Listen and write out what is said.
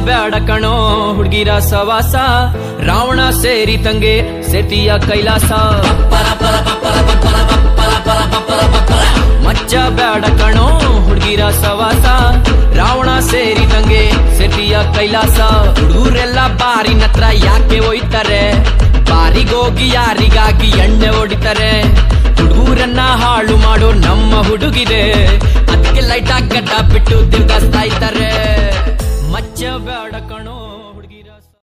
ಬ್ಯಾಡ ಕಣೋ ಹುಡುಗಿರ ಸವಾಸ ರಾವಣ ಸೇರಿ ತಂಗೆ ಸೇತಿಯ ಕೈಲಾಸ ಮಚ್ಚ ಬ್ಯಾಡ ಕಣೋ ಹುಡುಗಿರ ಸವಾಸ ರಾವಣ ಸೇರಿ ತಂಗೆ ಸೇತಿಯ ಕೈಲಾಸ ಹುಡುಗರೆಲ್ಲ ಬಾರಿನತ್ರ ಯಾಕೆ ಒಯ್ತಾರೆ ಬಾರಿಗೋಗಿ ಯಾರಿಗಾಗಿ ಎಣ್ಣೆ ಹೊಡಿತಾರೆ ಹುಡುಗರನ್ನ ಹಾಳು ಮಾಡೋ ನಮ್ಮ ಹುಡುಗಿದೆ ಅದಕ್ಕೆ ಲೈಟ್ ಗಡ್ಡ ಬಿಟ್ಟು ತಿರ್ಗಾಸ್ತಾ